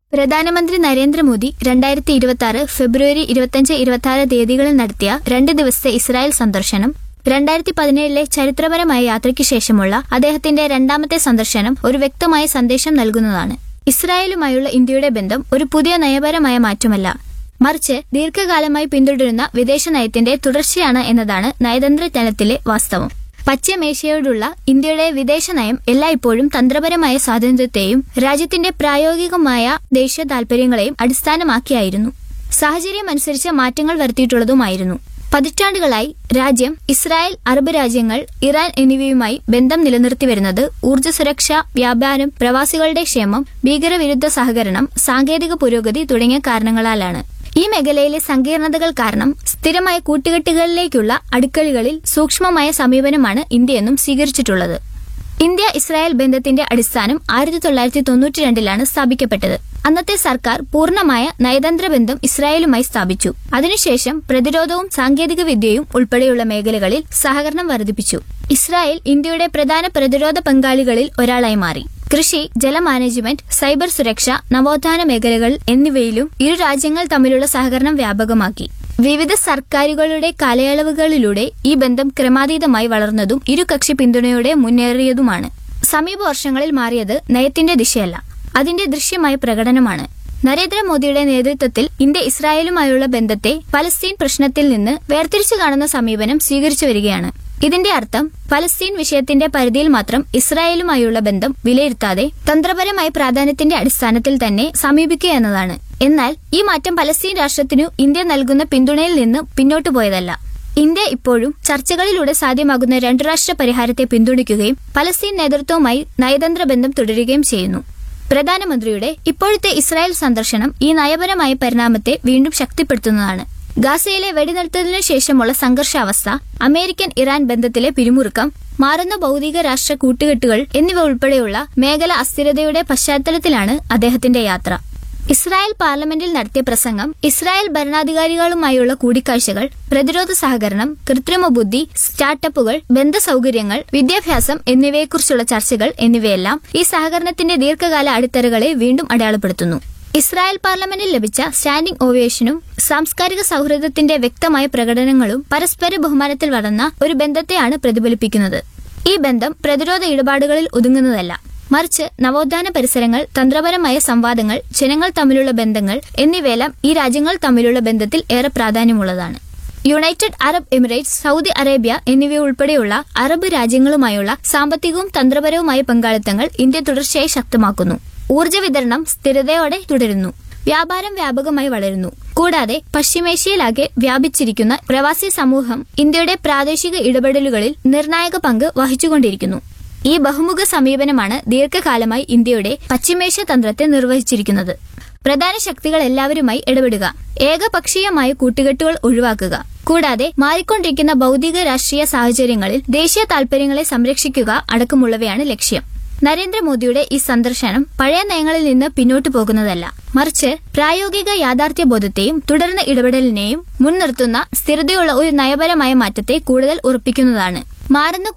പ്രധാനമന്ത്രി നരേന്ദ്രമോദി രണ്ടായിരത്തി ഇരുപത്തി ആറ് ഫെബ്രുവരി ഇരുപത്തിയഞ്ച് ഇരുപത്തി ആറ് തീയതികളിൽ നടത്തിയ രണ്ട് ദിവസത്തെ ഇസ്രായേൽ സന്ദർശനം രണ്ടായിരത്തി പതിനേഴിലെ ചരിത്രപരമായ യാത്രയ്ക്ക് ശേഷമുള്ള അദ്ദേഹത്തിന്റെ രണ്ടാമത്തെ സന്ദർശനം ഒരു വ്യക്തമായ സന്ദേശം നൽകുന്നതാണ് ഇസ്രായേലുമായുള്ള ഇന്ത്യയുടെ ബന്ധം ഒരു പുതിയ നയപരമായ മാറ്റമല്ല മറിച്ച് ദീർഘകാലമായി പിന്തുടരുന്ന വിദേശ നയത്തിന്റെ തുടർച്ചയാണ് എന്നതാണ് നയതന്ത്ര തലത്തിലെ വാസ്തവം പശ്ചിമേഷ്യയോടുള്ള ഇന്ത്യയുടെ വിദേശ നയം എല്ലായ്പ്പോഴും തന്ത്രപരമായ സ്വാതന്ത്ര്യത്തെയും രാജ്യത്തിന്റെ പ്രായോഗികമായ ദേശീയ താൽപര്യങ്ങളെയും അടിസ്ഥാനമാക്കിയായിരുന്നു സാഹചര്യമനുസരിച്ച് മാറ്റങ്ങൾ വരുത്തിയിട്ടുള്ളതുമായിരുന്നു പതിറ്റാണ്ടുകളായി രാജ്യം ഇസ്രായേൽ അറബ് രാജ്യങ്ങൾ ഇറാൻ എന്നിവയുമായി ബന്ധം നിലനിർത്തി വരുന്നത് ഊർജ്ജ സുരക്ഷ വ്യാപാരം പ്രവാസികളുടെ ക്ഷേമം ഭീകരവിരുദ്ധ സഹകരണം സാങ്കേതിക പുരോഗതി തുടങ്ങിയ കാരണങ്ങളാലാണ് ഈ മേഖലയിലെ സങ്കീർണതകൾ കാരണം സ്ഥിരമായ കൂട്ടുകെട്ടുകളിലേക്കുള്ള അടുക്കളികളിൽ സൂക്ഷ്മമായ സമീപനമാണ് ഇന്ത്യയെന്നും സ്വീകരിച്ചിട്ടുള്ളത് ഇന്ത്യ ഇസ്രായേൽ ബന്ധത്തിന്റെ അടിസ്ഥാനം ആയിരത്തി തൊള്ളായിരത്തി തൊണ്ണൂറ്റി രണ്ടിലാണ് സ്ഥാപിക്കപ്പെട്ടത് അന്നത്തെ സർക്കാർ പൂർണ്ണമായ നയതന്ത്ര ബന്ധം ഇസ്രായേലുമായി സ്ഥാപിച്ചു അതിനുശേഷം പ്രതിരോധവും സാങ്കേതിക വിദ്യയും ഉൾപ്പെടെയുള്ള മേഖലകളിൽ സഹകരണം വർദ്ധിപ്പിച്ചു ഇസ്രായേൽ ഇന്ത്യയുടെ പ്രധാന പ്രതിരോധ പങ്കാളികളിൽ ഒരാളായി മാറി കൃഷി ജല മാനേജ്മെന്റ് സൈബർ സുരക്ഷ നവോത്ഥാന മേഖലകൾ എന്നിവയിലും ഇരു രാജ്യങ്ങൾ തമ്മിലുള്ള സഹകരണം വ്യാപകമാക്കി വിവിധ സർക്കാരുകളുടെ കാലയളവുകളിലൂടെ ഈ ബന്ധം ക്രമാതീതമായി വളർന്നതും ഇരുകക്ഷി പിന്തുണയോടെ മുന്നേറിയതുമാണ് സമീപ വർഷങ്ങളിൽ മാറിയത് നയത്തിന്റെ ദിശയല്ല അതിന്റെ ദൃശ്യമായ പ്രകടനമാണ് നരേന്ദ്രമോദിയുടെ നേതൃത്വത്തിൽ ഇന്ത്യ ഇസ്രായേലുമായുള്ള ബന്ധത്തെ പലസ്തീൻ പ്രശ്നത്തിൽ നിന്ന് വേർതിരിച്ചു കാണുന്ന സമീപനം സ്വീകരിച്ചു വരികയാണ് ഇതിന്റെ അർത്ഥം പലസ്തീൻ വിഷയത്തിന്റെ പരിധിയിൽ മാത്രം ഇസ്രായേലുമായുള്ള ബന്ധം വിലയിരുത്താതെ തന്ത്രപരമായ പ്രാധാന്യത്തിന്റെ അടിസ്ഥാനത്തിൽ തന്നെ സമീപിക്കുക എന്നതാണ് എന്നാൽ ഈ മാറ്റം പലസ്തീൻ രാഷ്ട്രത്തിനു ഇന്ത്യ നൽകുന്ന പിന്തുണയിൽ നിന്ന് പിന്നോട്ടു പോയതല്ല ഇന്ത്യ ഇപ്പോഴും ചർച്ചകളിലൂടെ സാധ്യമാകുന്ന രണ്ടു രാഷ്ട്ര പരിഹാരത്തെ പിന്തുണയ്ക്കുകയും പലസ്തീൻ നേതൃത്വവുമായി നയതന്ത്ര ബന്ധം തുടരുകയും ചെയ്യുന്നു പ്രധാനമന്ത്രിയുടെ ഇപ്പോഴത്തെ ഇസ്രായേൽ സന്ദർശനം ഈ നയപരമായ പരിണാമത്തെ വീണ്ടും ശക്തിപ്പെടുത്തുന്നതാണ് ഗാസയിലെ വെടിനിർത്തലിനു ശേഷമുള്ള സംഘർഷാവസ്ഥ അമേരിക്കൻ ഇറാൻ ബന്ധത്തിലെ പിരിമുറുക്കം മാറുന്ന ഭൗതിക രാഷ്ട്ര കൂട്ടുകെട്ടുകൾ എന്നിവ ഉൾപ്പെടെയുള്ള മേഖല അസ്ഥിരതയുടെ പശ്ചാത്തലത്തിലാണ് അദ്ദേഹത്തിന്റെ യാത്ര ഇസ്രായേൽ പാർലമെന്റിൽ നടത്തിയ പ്രസംഗം ഇസ്രായേൽ ഭരണാധികാരികളുമായുള്ള കൂടിക്കാഴ്ചകൾ പ്രതിരോധ സഹകരണം കൃത്രിമ ബുദ്ധി സ്റ്റാർട്ടപ്പുകൾ ബന്ധസൗകര്യങ്ങൾ വിദ്യാഭ്യാസം എന്നിവയെക്കുറിച്ചുള്ള ചർച്ചകൾ എന്നിവയെല്ലാം ഈ സഹകരണത്തിന്റെ ദീർഘകാല അടിത്തറകളെ വീണ്ടും അടയാളപ്പെടുത്തുന്നു ഇസ്രായേൽ പാർലമെന്റിൽ ലഭിച്ച സ്റ്റാൻഡിംഗ് ഓവേഷനും സാംസ്കാരിക സൗഹൃദത്തിന്റെ വ്യക്തമായ പ്രകടനങ്ങളും പരസ്പര ബഹുമാനത്തിൽ വളർന്ന ഒരു ബന്ധത്തെയാണ് പ്രതിഫലിപ്പിക്കുന്നത് ഈ ബന്ധം പ്രതിരോധ ഇടപാടുകളിൽ ഒതുങ്ങുന്നതല്ല മറിച്ച് നവോത്ഥാന പരിസരങ്ങൾ തന്ത്രപരമായ സംവാദങ്ങൾ ജനങ്ങൾ തമ്മിലുള്ള ബന്ധങ്ങൾ എന്നിവയെല്ലാം ഈ രാജ്യങ്ങൾ തമ്മിലുള്ള ബന്ധത്തിൽ ഏറെ പ്രാധാന്യമുള്ളതാണ് United Arab Emirates Saudi Arabia എന്നിവയുൾപ്പെടെയുള്ള അറബ് രാജ്യങ്ങളുമായുള്ള സാമ്പത്തികവും തന്ത്രപരവുമായ പങ്കാളിത്തങ്ങൾ ഇന്ത്യ തുടർച്ചയായി ശക്തമാക്കുന്നു ഊർജ്ജ വിതരണം സ്ഥിരതയോടെ തുടരുന്നു വ്യാപാരം വ്യാപകമായി വളരുന്നു കൂടാതെ പശ്ചിമേഷ്യയിലാകെ വ്യാപിച്ചിരിക്കുന്ന പ്രവാസി സമൂഹം ഇന്ത്യയുടെ പ്രാദേശിക ഇടപെടലുകളിൽ നിർണായക പങ്ക് വഹിച്ചുകൊണ്ടിരിക്കുന്നു ഈ ബഹുമുഖ സമീപനമാണ് ദീർഘകാലമായി ഇന്ത്യയുടെ പശ്ചിമേഷ്യ തന്ത്രത്തെ നിർവഹിച്ചിരിക്കുന്നത് പ്രധാന ശക്തികൾ എല്ലാവരുമായി ഇടപെടുക ഏകപക്ഷീയമായ കൂട്ടുകെട്ടുകൾ ഒഴിവാക്കുക കൂടാതെ മാറിക്കൊണ്ടിരിക്കുന്ന ഭൗതിക രാഷ്ട്രീയ സാഹചര്യങ്ങളിൽ ദേശീയ താൽപര്യങ്ങളെ സംരക്ഷിക്കുക അടക്കമുള്ളവയാണ് ലക്ഷ്യം നരേന്ദ്രമോദിയുടെ ഈ സന്ദർശനം പഴയ നയങ്ങളിൽ നിന്ന് പിന്നോട്ടു പോകുന്നതല്ല മറിച്ച് പ്രായോഗിക യാഥാർത്ഥ്യ ബോധത്തെയും തുടർന്ന ഇടപെടലിനെയും മുൻനിർത്തുന്ന സ്ഥിരതയുള്ള ഒരു നയപരമായ മാറ്റത്തെ കൂടുതൽ ഉറപ്പിക്കുന്നതാണ് മാറുന്ന